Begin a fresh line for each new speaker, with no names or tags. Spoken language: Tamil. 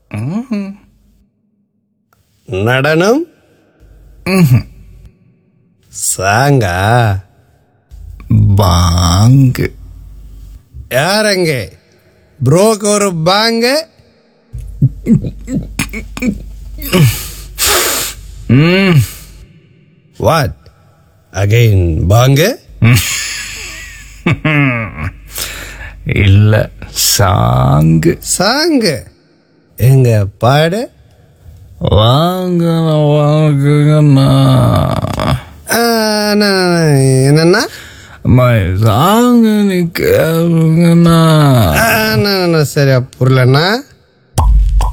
நடனம் சாங்கா
பாங்கு
யாரங்க ப்ரோக்கு ஒரு பாங்க வாட் அகைன் பாங்க
இல்ல சாங்கு
சாங்கு எங்க பாடு
வாங்க வாங்குங்கண்ணா
ஆ, நான் என்னன்னா
அம்மா சாங்கு நீ கேளுங்கண்ணா
ஆ, நான் நான் சரியா புரியலண்ணா